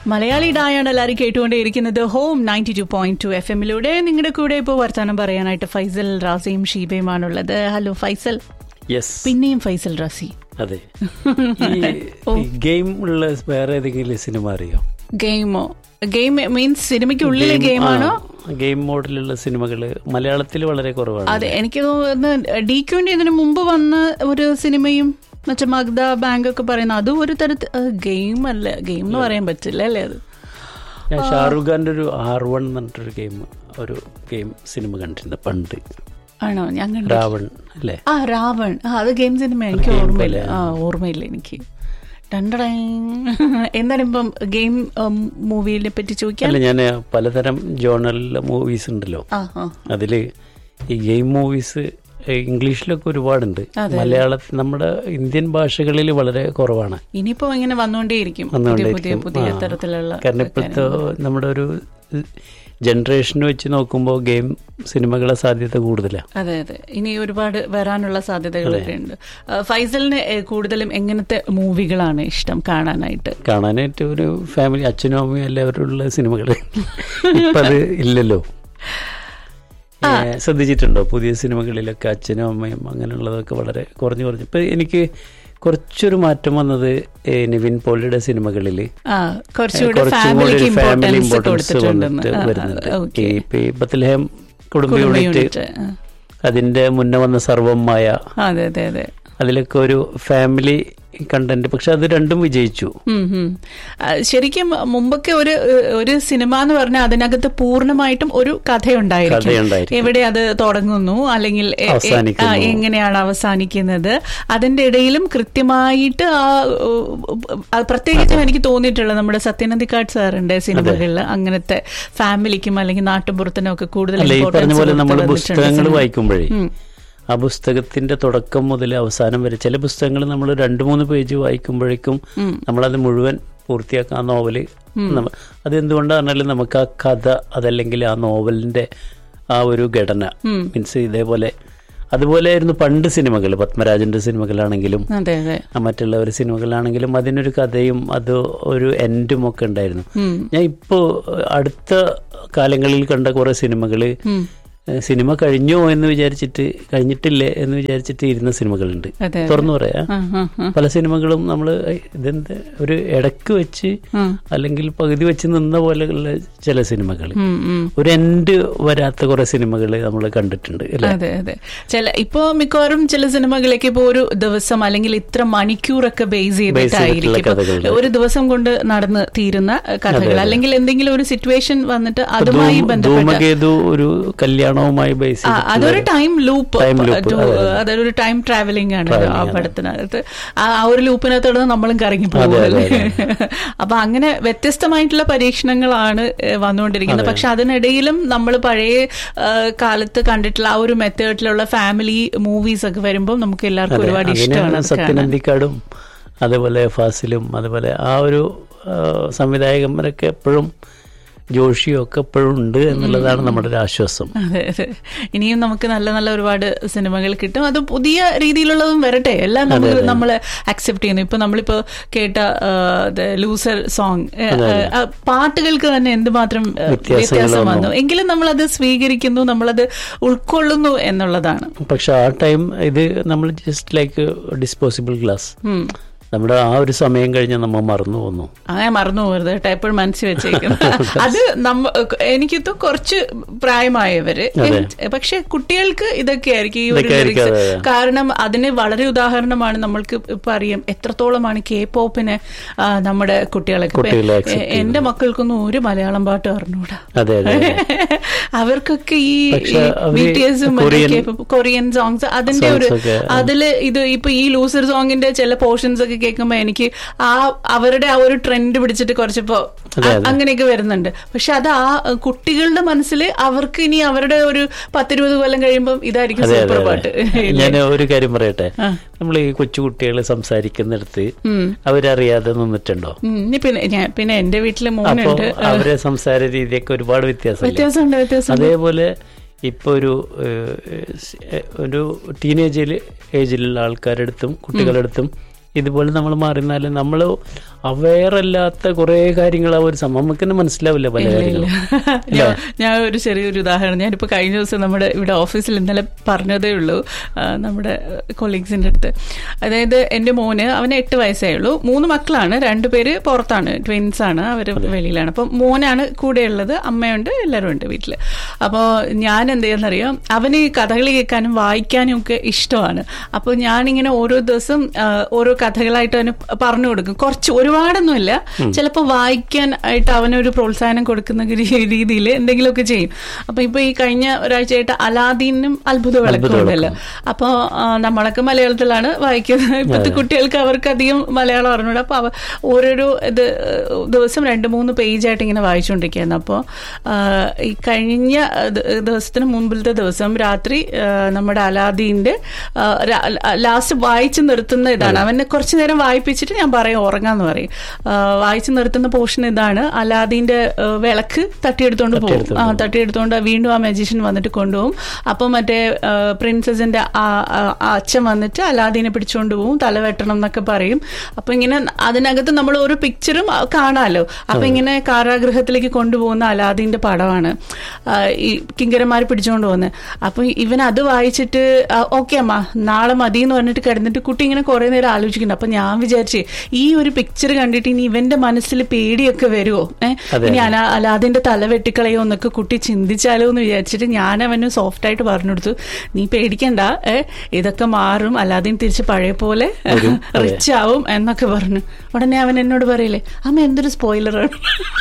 മലയാളി ഡായാണ് എല്ലാവരും കേട്ടുകൊണ്ടേയിരിക്കുന്നത് home ninety two point two F എമ്മിലൂടെ നിങ്ങളുടെ കൂടെ ഇപ്പോൾ വർത്തമാനം പറയാനായിട്ട് ഫൈസൽ റാസിയും ഷീബയുമാണുള്ളത് ഹലോ ഫൈസൽ യെസ് പിന്നെയും ഫൈസൽ റാസി അതെ ഈ ഗെയിം ഉള്ള വേറെ ഏതെങ്കിലും സിനിമ അറിയോ ഗെയിമോ ഗെയിം മീൻസ് സിനിമയ്ക്കുള്ളിലെ ഗെയിമാണോ ഗെയിം മോഡിലുള്ള സിനിമകൾ മലയാളത്തിൽ വളരെ കുറവാണ് അതെ എനിക്ക് തോന്നുന്നു ഡി ക്യൂന്റെ ഇതിനു മുമ്പ് വന്ന ഒരു സിനിമയും മറ്റേ മഗ്ദ ബാങ്ക് ഒക്കെ പറയുന്ന അതും ഒരു തരത്തിൽ ഗെയിം അല്ല ഗെയിം എന്ന് പറയാൻ പറ്റില്ല അല്ലേ അത് ഞാൻ ഷാറുഖ് ഖാന്റെ ഒരു ആർ വൺ എന്ന് പറഞ്ഞിട്ടൊരു ഗെയിം ഒരു ഗെയിം സിനിമ കണ്ടിരുന്നു പണ്ട് ആണോ ഞാൻ കണ്ടു രാവൺ അല്ലേ ആ രാവൺ ആ അത് ഗെയിം സിനിമ എനിക്ക് ഓർമ്മയില്ല ആ ഓർമ്മയില്ല എനിക്ക് രണ്ടടൈ എന്താണ് ഇപ്പം ഗെയിം മൂവിയെ പറ്റി ചോദിക്കാൻ അല്ല ഞാൻ പലതരം ജോണറിലെ മൂവീസ് ഉണ്ടല്ലോ ആ ആ അതില് ഈ ഗെയിം മൂവീസ് ഇംഗ്ലീഷിലൊക്കെ ഒരുപാടുണ്ട് മലയാളത്തിൽ നമ്മുടെ ഇന്ത്യൻ ഭാഷകളിൽ വളരെ കുറവാണ് ഇനിയിപ്പോ ഇങ്ങനെ വന്നുകൊണ്ടേയിരിക്കും പുതിയ പുതിയ വന്നുകൊണ്ടേയിരിക്കും. പുതിയ ആ. തരത്തിലുള്ള കാരണം ഇപ്പോഴത്തെ നമ്മുടെ ഒരു ജനറേഷൻ വെച്ച് നോക്കുമ്പോൾ ഗെയിം സിനിമകളെ സാധ്യത കൂടുതലാണ് അതെ അതെ ഇനി ഒരുപാട് വരാനുള്ള സാധ്യതകളൊക്കെ ഉണ്ട് ആ, ഫൈസലിന് ഏ, കൂടുതലും എങ്ങനത്തെ മൂവികളാണ് ഇഷ്ടം കാണാനായിട്ട് കാണാനായിട്ട് ഒരു ഫാമിലി അച്ഛനും അമ്മയും എല്ലാവരുള്ള സിനിമകൾ ഇപ്പം അത് ഇല്ലല്ലോ ഏ, ശ്രദ്ധിച്ചിട്ടുണ്ടോ പുതിയ സിനിമകളിലൊക്കെ അച്ഛനും അമ്മയും അങ്ങനെയുള്ളതൊക്കെ വളരെ കുറഞ്ഞു കുറഞ്ഞു ഇപ്പം എനിക്ക് കുറച്ചൊരു മാറ്റം വന്നത് ഏ, നിവിൻ പോളിയുടെ സിനിമകളിൽ ആ കുറച്ചുകൂടി കുറച്ചും കൂടി ഫാമിലിക്ക് ഫാമിലി ഇമ്പോർട്ടൻസ് ഇമ്പോർട്ടൻസ് കൊടുത്തിട്ടുണ്ടെന്ന് വന്നിട്ട് ആ, ആ, വരുന്നുണ്ട് ഓക്കെ ഈ ഇപ്പൊ ഈ ബത്ലഹേം കുടുംബ കുടുംബ യൂണിറ്റ് യൂണിറ്റ് ആ. അതിന്റെ മുന്നേ വന്ന സർവമായ അതെ അതെ അതെ അതിലൊക്കെ ഒരു ഫാമിലി കണ്ടന്റ് പക്ഷെ അത് രണ്ടും വിജയിച്ചു ഉം, ഉം. ആ, ശരിക്കും മുമ്പൊക്കെ ഒരു ഒരു സിനിമ എന്ന് പറഞ്ഞാൽ അതിനകത്ത് പൂർണ്ണമായിട്ടും ഒരു കഥയുണ്ടായിരിക്കും കഥയുണ്ടായിരിക്കും. എവിടെ അത് തുടങ്ങുന്നു അല്ലെങ്കിൽ എ- എ- അവസാനിക്കുന്നു. ആ, എങ്ങനെയാണ് അവസാനിക്കുന്നത് അതിന്റെ ഇടയിലും കൃത്യമായിട്ട് ആ ഉ, ആ, പ്രത്യേകിച്ചും എനിക്ക് തോന്നിയിട്ടുള്ളത് നമ്മുടെ സത്യനന്ദിക്കാട് സാറിന്റെ സിനിമകളിൽ അങ്ങനത്തെ ഫാമിലിക്കും അല്ലെങ്കിൽ നാട്ടുപുറത്തിനും ഒക്കെ കൂടുതൽ അല്ല ഈ പറഞ്ഞ importance പോലെ കൊടുത്ത് നമ്മൾ വന്നിട്ടുണ്ട് പുസ്തകങ്ങൾ സിനിമ. വായിക്കുമ്പോഴേ ഉം. ആ പുസ്തകത്തിന്റെ തുടക്കം മുതൽ അവസാനം വരെ ചില പുസ്തകങ്ങൾ നമ്മൾ രണ്ട് മൂന്ന് പേജ് വായിക്കുമ്പോഴേക്കും നമ്മളത് മുഴുവൻ പൂർത്തിയാക്കാൻ ആ നോവല് നമ്മ- അതെന്തുകൊണ്ടാണ് പറഞ്ഞാൽ നമുക്ക് ആ കഥ അതല്ലെങ്കിൽ ആ നോവലിന്റെ ആ ഒരു ഘടന മീൻസ് ഇതേപോലെ അതുപോലെയായിരുന്നു പണ്ട് സിനിമകൾ പത്മരാജന്റെ സിനിമകളാണെങ്കിലും അതെ അതെ ആ മറ്റുള്ള ഒരു സിനിമകളാണെങ്കിലും അതിനൊരു കഥയും അത് ഒരു എൻഡും ഒക്കെ ഉണ്ടായിരുന്നു ഞാൻ ഇപ്പോൾ അടുത്ത കാലങ്ങളിൽ കണ്ട കുറെ സിനിമകള് ഏഹ് സിനിമ കഴിഞ്ഞോ എന്ന് വിചാരിച്ചിട്ട് കഴിഞ്ഞിട്ടില്ലേ എന്ന് വിചാരിച്ചിട്ട് ഇരുന്ന സിനിമകളുണ്ട് അതെ തുറന്നു പറയാ ആ, ആ, ആ. പല സിനിമകളും നമ്മൾ ഇതെന്ത് ഒരു ഇടക്ക് വെച്ച് ഉം. അല്ലെങ്കിൽ പകുതി വെച്ച് നിന്ന പോലെയുള്ള ചില സിനിമകൾ ഉം, ഉം. ഒരു എൻഡ് വരാത്ത കുറെ സിനിമകൾ നമ്മൾ കണ്ടിട്ടുണ്ട് അല്ലെ അതെ അതെ ചില ഇപ്പോ മിക്കവാറും ചില സിനിമകളിലേക്ക് ഇപ്പോ ഒരു ദിവസം അല്ലെങ്കിൽ ഇത്ര മണിക്കൂറൊക്കെ ബേസ് ചെയ്തിട്ടായിരിക്കും ഇപ്പോ കഥകളുണ്ട്. ഒരു ദിവസം കൊണ്ട് നടന്ന് തീരുന്ന കഥകൾ അല്ലെങ്കിൽ എന്തെങ്കിലും ഒരു സിറ്റുവേഷൻ വന്നിട്ട് അതുമായി ബന്ധപ്പെട്ട ധൂമകേതു ഒരു കല്യാണവുമായി ബേസ് ആ, അതൊരു ടൈം ലൂപ്പ് Time loop, അതെ, അതെ. അതൊരു ടൈം ട്രാവലിംഗ് ആണ് Travelling ആ ആണ്. പടത്തിനകത്ത് ആ ആ ഒരു ലൂപ്പിനകത്തോടെ നമ്മളും കറങ്ങി പോകുമല്ലേ അപ്പൊ അങ്ങനെ വ്യത്യസ്തമായിട്ടുള്ള പരീക്ഷണങ്ങളാണ് ഏഹ്, വന്നുകൊണ്ടിരിക്കുന്നത് പക്ഷെ അതിനിടയിലും നമ്മൾ പഴയ ഏഹ്, കാലത്ത് കണ്ടിട്ടുള്ള ആ ഒരു മെത്തേഡിലുള്ള ഫാമിലി മൂവീസ് ഒക്കെ വരുമ്പോൾ നമുക്ക് എല്ലാവർക്കും ഒരുപാട് ഇഷ്ടമാണ് അത് കാണാൻ. സത്യനന്ദിക്കാടും അതേപോലെ ഫാസിലും അതുപോലെ ആ ഒരു ആ, സംവിധായകന്മാരൊക്കെ എപ്പോഴും ജോഷിയും ഒക്കെ എപ്പോഴും ഉണ്ട് എന്നുള്ളതാണ് നമ്മുടെ ഒരു ആശ്വാസം അതെ അതെ ഇനിയും നമുക്ക് നല്ല നല്ല ഒരുപാട് സിനിമകൾ കിട്ടും അത് പുതിയ രീതിയിലുള്ളതും വരട്ടെ എല്ലാം നമ്മൾ നമ്മൾ അക്സെപ്റ്റ് ചെയ്യുന്നു ഇപ്പൊ നമ്മളിപ്പോ കേട്ട ലൂസർ സോങ് പാട്ടുകൾക്ക് തന്നെ എന്തുമാത്രം ആ, വ്യത്യാസം വന്നു എങ്കിലും നമ്മളത് സ്വീകരിക്കുന്നു നമ്മളത് ഉൾക്കൊള്ളുന്നു എന്നുള്ളതാണ് പക്ഷെ ആ ടൈം ഇത് നമ്മൾ ജസ്റ്റ് ലൈക്ക് ഡിസ്പോസിബിൾ ഗ്ലാസ് ഉം. നമ്മുടെ ആ ഒരു സമയം കഴിഞ്ഞ് നമ്മൾ മറന്നു പോന്നു അങ്ങനെ മറന്നു പോകരുത് കേട്ടോ എപ്പോഴും മനസ്സിൽ വെച്ചേക്കുന്നു അത് നമ്മ എനിക്കിത് കുറച്ച് പ്രായമായവര് പക്ഷെ കുട്ടികൾക്ക് ഇതൊക്കെ ആയിരിക്കും ഈ ഒരു ഇതൊക്കെ ആയിരിക്കും, lyrics. അതെ, അതെ. കാരണം അതിന് വളരെ ഉദാഹരണമാണ് നമ്മൾക്ക് ഇപ്പൊ അറിയാം എത്രത്തോളമാണ് കെ പോപ്പിനെ ആ, നമ്മുടെ കുട്ടികളൊക്കെ ഇപ്പൊ കുട്ടികളെ accept എ- എന്റെ മക്കൾക്കൊന്നും ഒരു മലയാളം പാട്ട് അറിഞ്ഞൂടാ അതെ അതെ അതെ. അവർക്കൊക്കെ ഈ പക്ഷെ അവര് ബി ടി എസും കൊറിയൻ കൊറിയൻ സോങ്സ് അതിന്റെ ഒരു songs ഒക്കെ, അതില് ഇത് ഇപ്പൊ ഈ ലൂസർ സോങ്ങിന്റെ ചില പോർഷൻസ് ഒക്കെ കേൾക്കുമ്പോ എനിക്ക് ആ അവരുടെ ആ ഒരു ട്രെൻഡ് പിടിച്ചിട്ട് കുറച്ചിപ്പോ അ- അങ്ങനെയൊക്കെ വരുന്നുണ്ട് പക്ഷെ അത് ആ കുട്ടികളുടെ മനസ്സിൽ അവർക്ക് ഇനി അവരുടെ ഒരു പത്തിരുപത് കൊല്ലം കഴിയുമ്പോൾ ഇതായിരിക്കും അതെ സൂപ്പർ അതെ പാട്ട് അതെ ഞാൻ ഒരു കാര്യം പറയട്ടെ നമ്മൾ ഈ കൊച്ചു കുട്ടികൾ സംസാരിക്കുന്നിടത്ത് ഉം. അവരറിയാതെ നിന്നിട്ടുണ്ടോ ഉം, ഇനി പിന്നെ ഞാൻ പിന്നെ എന്റെ വീട്ടില് അപ്പോ മോനുണ്ട് അവരെ സംസാര രീതിയൊക്കെ ഒരുപാട് വ്യത്യാസമില്ല വ്യത്യാസമുണ്ട് വ്യത്യാസം അതേപോലെ ഇപ്പൊ ഒരു ഏഹ്, സ്- ഏഹ്, ഒരു ടീനേജിൽ ഏജിലുള്ള ആൾക്കാരുടെ അടുത്തും കുട്ടികളുടെ അടുത്തും ഇതുപോലെ നമ്മൾ മാറിന്നാലും നമ്മൾ അവെയർ അല്ലാത്ത കുറെ കാര്യങ്ങൾ ആ ഒരു സമയം നമുക്ക് തന്നെ മനസ്സിലാവില്ല പല കാര്യങ്ങളും ഞാൻ ഞാൻ ഒരു ചെറിയൊരു ഉദാഹരണം ഞാനിപ്പോ കഴിഞ്ഞ ദിവസം നമ്മുടെ ഇവിടെ ഓഫീസിൽ ഇന്നലെ പറഞ്ഞതേ ഉള്ളൂ ആ, നമ്മുടെ കൊളീഗ്സിന്റെ അടുത്ത് അതായത് എന്റെ മോന് അവന് എട്ട് വയസ്സേ ഉള്ളൂ മൂന്ന് മക്കളാണ് രണ്ടുപേര് പുറത്താണ് ട്വിൻസ് ആണ് അവർ വെളിയിലാണ് അപ്പം മോനാണ് കൂടെയുള്ളത് അമ്മയുണ്ട് എല്ലാവരും ഉണ്ട് വീട്ടിൽ അപ്പോൾ ഞാൻ എന്ത് ചെയ്യാന്നറിയാം അവന് ഈ കഥകളി കേൾക്കാനും വായിക്കാനും ഒക്കെ ഇഷ്ടമാണ് അപ്പോൾ ഞാനിങ്ങനെ ഓരോ ദിവസം ആ, ഓരോ കഥകളായിട്ട് അവന് പറഞ്ഞു കൊടുക്കും കുറച്ച് ഒരുപാടൊന്നുമില്ല ചിലപ്പോൾ വായിക്കാൻ ആയിട്ട് അവനൊരു പ്രോത്സാഹനം കൊടുക്കുന്ന രീതിയിൽ എന്തെങ്കിലുമൊക്കെ ചെയ്യും അപ്പൊ ഇപ്പൊ ഈ കഴിഞ്ഞ ഒരാഴ്ചയായിട്ട് അലാദീനും അത്ഭുത വിളക്കും ഉണ്ടല്ലോ അപ്പൊ ആ, നമ്മളൊക്കെ മലയാളത്തിലാണ് വായിക്കുന്നത് ഇപ്പോഴത്തെ കുട്ടികൾക്ക് അവർക്ക് അധികം മലയാളം അറിഞ്ഞൂടാ അപ്പൊ അവ ഓരോരോ ഇത് ദിവസം രണ്ട് മൂന്ന് പേജായിട്ട് ഇങ്ങനെ വായിച്ചുകൊണ്ടിരിക്കുകയായിരുന്നു അപ്പോൾ ഈ കഴിഞ്ഞ ദ- ദിവസത്തിന് മുമ്പിലത്തെ ദിവസം രാത്രി ആ, നമ്മുടെ അലാദീന്റെ ലാസ്റ്റ് വായിച്ചു നിർത്തുന്ന ഇതാണ് അവനെ കുറച്ചു നേരം വായിപ്പിച്ചിട്ട് ഞാൻ പറയും ഉറങ്ങാന്ന് പറയും ആ, വായിച്ചു നിർത്തുന്ന പോർഷൻ ഇതാണ് അലാദീന്റെ ആ, വിളക്ക് തട്ടിയെടുത്തോണ്ട് പോകും ആ തട്ടിയെടുത്തോണ്ട് വീണ്ടും ആ മജീഷ്യൻ വന്നിട്ട് കൊണ്ടുപോകും അപ്പൊ മറ്റേ ആ, പ്രിൻസസിന്റെ ആ ആ, ആ അച്ഛൻ വന്നിട്ട് അലാദീനെ പിടിച്ചുകൊണ്ട് പോകും തല വെട്ടണം എന്നൊക്കെ പറയും അപ്പൊ ഇങ്ങനെ അതിനകത്ത് നമ്മൾ ഒരു പിക്ചറും കാണാലോ അപ്പൊ ഇങ്ങനെ കാരാഗൃഹത്തിലേക്ക് കൊണ്ടുപോകുന്ന അലാദീന്റെ പടമാണ് ആ, ഈ കിങ്കരന്മാർ പിടിച്ചുകൊണ്ട് പോകുന്നത് അപ്പൊ ഇവൻ അത് വായിച്ചിട്ട് ഓക്കെ അമ്മ നാളെ മതി എന്ന് പറഞ്ഞിട്ട് കിടന്നിട്ട് കുട്ടി ഇങ്ങനെ കുറെ നേരം ആലോചിക്കുന്നുണ്ട് അപ്പൊ ഞാൻ വിചാരിച്ചേ ഈ ഒരു പിക്ചർ കണ്ടിട്ട് ഇനി ഇവന്റെ മനസ്സിൽ പേടിയൊക്കെ വരുമോ ഏഹ് ഇനി അലാ അലാദിന്റെ തല വെട്ടിക്കളയോ എന്നൊക്കെ കുട്ടി ചിന്തിച്ചാലോ എന്ന് വിചാരിച്ചിട്ട് ഞാൻ അവന് സോഫ്റ്റ് ആയിട്ട് പറഞ്ഞു കൊടുത്തു നീ പേടിക്കണ്ട ഏ ഇതൊക്കെ മാറും അലാദീൻ തിരിച്ച് പഴയ പോലെ റിച്ച് ആവും എന്നൊക്കെ പറഞ്ഞു ഉടനെ അവൻ എന്നോട് പറയില്ലേ അമ്മ എന്തൊരു സ്പോയിലറാണ്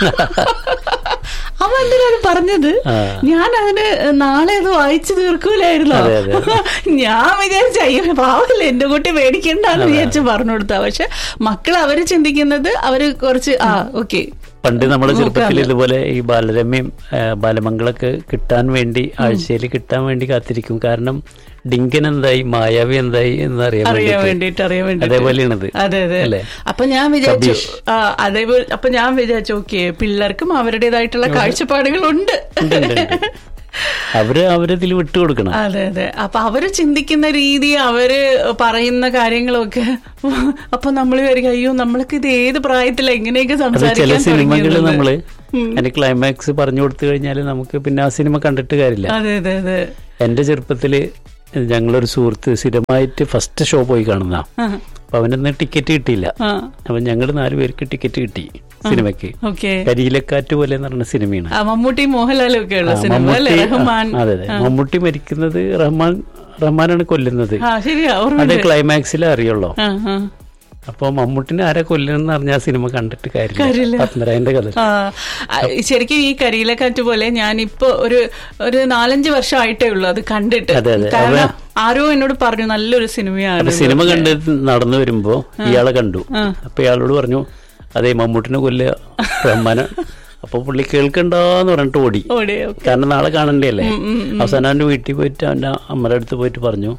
അവൻ എന്തിനാണ് പറഞ്ഞത് ഞാൻ അവന് നാളെ അത് വായിച്ചു തീർക്കൂലായിരുന്നോ അതെ, അതെ. ഞാൻ വിചാരിച്ച അയ്യോ പാവല്ലേ എന്റെ കുട്ടി പേടിക്കണ്ടെന്ന് വിചാരിച്ച് പറഞ്ഞു കൊടുത്ത പക്ഷെ മക്കൾ അവര് ചിന്തിക്കുന്നത് അവര് കുറച്ച് ആ ഓക്കെ പണ്ട് നമ്മുടെ ചെറുപ്പത്തിൽ ഇതുപോലെ ഈ ബാലരമ്യം ആ, ബാലമംഗളൊക്കെ കിട്ടാൻ വേണ്ടി ആഴ്ചയിൽ കിട്ടാൻ വേണ്ടി കാത്തിരിക്കും കാരണം ഡിങ്കൻ എന്തായി മായാവി എന്തായി എന്ന് അറിയാൻ അറിയാൻ വേണ്ടിയിട്ട്. വേണ്ടിട്ട് അറിയാൻ വേണ്ടിട്ട് അതേപോലെയാണത് അതെ അതെ അല്ലേ? അപ്പൊ ഞാൻ വിചാരിച്ചു കബീഷ്. ആ, അതേപോലെ അപ്പൊ ഞാൻ വിചാരിച്ചു ഓക്കെ പിള്ളേർക്കും അവരുടേതായിട്ടുള്ള കാഴ്ചപ്പാടുകളുണ്ട് ഉണ്ട്, ഉണ്ട്, ഉണ്ട്. അവര് അവരതിൽ വിട്ടുകൊടുക്കണം അതെ അതെ അപ്പൊ അവര് ചിന്തിക്കുന്ന രീതി അവര് പറയുന്ന കാര്യങ്ങളൊക്കെ അപ്പൊ നമ്മൾ വിചാരിക്കും അയ്യോ നമ്മൾക്ക് ഇത് ഏത് പ്രായത്തിൽ എങ്ങനെയൊക്കെ അത് ചില സംസാരിക്കാൻ സിനിമകൾ തുടങ്ങിയെന്നുള്ളത്. നമ്മള് അതിന്റെ ക്ലൈമാക്സ് പറഞ്ഞു കൊടുത്തു കഴിഞ്ഞാൽ നമുക്ക് പിന്നെ ആ സിനിമ കണ്ടിട്ട് കാര്യമില്ല അതെ അതെ അതെ എന്റെ ചെറുപ്പത്തില് ഞങ്ങളൊരു സുഹൃത്ത് സ്ഥിരമായിട്ട് ഫസ്റ്റ് ഷോ പോയി കാണുന്ന ആ, അപ്പൊ അവനൊന്ന് ടിക്കറ്റ് കിട്ടിയില്ല ആ അപ്പൊ ഞങ്ങൾ നാല് പേർക്ക് ടിക്കറ്റ് കിട്ടി സിനിമയ്ക്ക് ഓക്കെ കരിയിലക്കാറ്റ് പോലെ എന്ന് പറഞ്ഞ സിനിമയാണ് ആ മമ്മൂട്ടി മോഹൻലാലും ഒക്കെ ഉള്ള ആ, സിനിമ അല്ലേ മമ്മൂട്ടി- റഹ്മാൻ ആ, അതെ അതെ മമ്മൂട്ടി മരിക്കുന്നത് റഹ്മാൻ റഹ്മാനാണ് കൊല്ലുന്നത് ആ ശരിയാ അത് ഓർമ്മ ക്ലൈമാക്സിൽ അറിയുള്ളൂ ആ ആ അപ്പൊ മമ്മൂട്ടിനെ ആരാ കൊല്ലുന്നെന്ന് പറഞ്ഞ ആ സിനിമ കണ്ടിട്ട് കാര്യമില്ല. കാര്യമില്ല പത്മരായന്റെ കഥ ആ, ആ, ശരിക്കും ഈ കരിയിലക്കാറ്റ് പോലെ ഞാനിപ്പോ ഒരു ഒരു നാലഞ്ച് വർഷം ആയിട്ടേ ഉള്ളൂ അത് കണ്ടിട്ട് അതെ, അതെ. കാരണം ആരോ എന്നോട് പറഞ്ഞു നല്ലൊരു സിനിമയാണ് അപ്പൊ സിനിമ കണ്ട് നടന്നു വരുമ്പോ ഇയാളെ കണ്ടു അപ്പൊ ഇയാളോട് പറഞ്ഞു അതെ മമ്മൂട്ടിനെ കൊല്ലുക റഹ്മാന അപ്പൊ പുള്ളി കേൾക്കണ്ടെന്ന് പറഞ്ഞിട്ട് ഓടി ഓടെ കാരണം നാളെ കാണണ്ടല്ലേ അവസാനം അവന്റെ വീട്ടിൽ പോയിട്ട് അവന്റെ അമ്മയുടെ അടുത്ത് പോയിട്ട് പറഞ്ഞു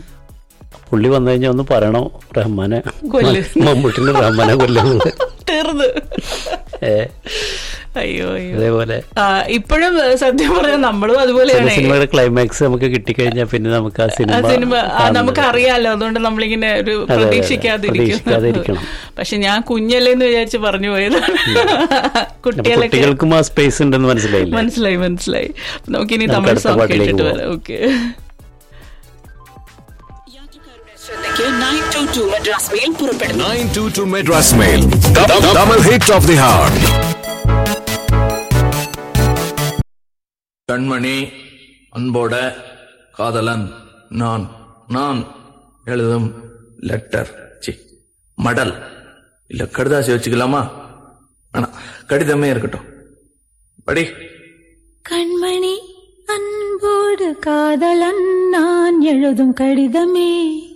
പുള്ളി വന്നു കഴിഞ്ഞാൽ ഒന്ന് പറയണോ റഹ്മാനെ കൊല്ല്. മമ്മൂട്ടിനെ റഹ്മാനെ കൊല്ലുന്നത് തീർന്ന് ഏ അയ്യോ അയ്യോ അതേപോലെ ആ, ഇപ്പോഴും ഏ, സത്യം പറഞ്ഞാൽ നമ്മളും ചില അതുപോലെയാണ് സിനിമയുടെ ക്ലൈമാക്സ് നമുക്ക് കിട്ടിക്കഴിഞ്ഞാൽ പിന്നെ നമുക്ക് ആ ആ സിനിമ സിനിമ ആ, നമുക്ക് അറിയാലോ അതുകൊണ്ട് നമ്മളിങ്ങനെ ഒരു അതെ, അതെ. പ്രതീക്ഷിക്കാതിരിക്കും പ്രതീക്ഷിക്കാതിരിക്കണം. പക്ഷെ ഞാൻ കുഞ്ഞല്ലേ എന്ന് വിചാരിച്ച് പറഞ്ഞു പോയതാണ് അപ്പൊ കുട്ടികളൊക്കെ കുട്ടികൾക്കും ആ സ്പേസ് ഉണ്ടെന്ന് മനസ്സിലായില്ല മനസ്സിലായി മനസ്സിലായി നമുക്കിനി നമുക്ക് തമിഴ് അടുത്ത സോങ് പാട്ടിലേക്ക് കേട്ടിട്ട് പോവാം. വരാം ഓക്കെ മദ്രാസ് മെയിൽ പുറപ്പെടുന്നു 922 Madras Mail. Double hit of the heart. கண்மணி அன்போட காதலன் நான் நான் எழுதும் லெட்டர் சி மடல் இல்ல கடுதாசி வச்சுக்கலாமா வேணாம் கடிதமே இருக்கட்டும் படி கண்மணி அன்போடு காதலன் நான் எழுதும் கடிதமே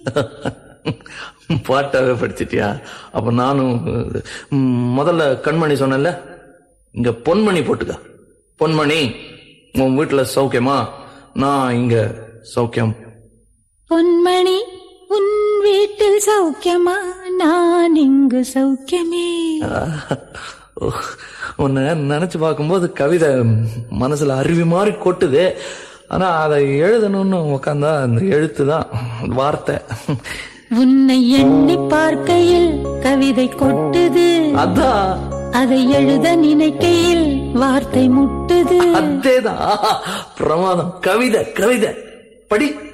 பாட்டாவே படிச்சிட்டியா அப்ப நானும் ம், முதல்ல கண்மணி சொன்னேன்ல இங்க பொன்மணி போட்டுக்க பொன்மணி உன் வீட்டுல சௌக்கியமா நான் இங்க சௌக்கியம் பொன்மணி உன் வீட்டில் சௌக்கியமா நான் இங்கு சௌக்கியமே ஓ, உன்னை நினைச்சு பார்க்கும்போது கவிதை மனசுல அருவி மாதிரி கொட்டுது ஆனா அதை எழுதணும்னு உக்காந்தா அந்த எழுத்து தான் வார்த்தை உன்னை எண்ணி பார்க்கையில் கவிதை கொட்டுது அதான் அதை எழுத நினைக்கையில் வார்த்தை முட்டுது அதேதான் பிரமாதம் கவிதை கவிதை படி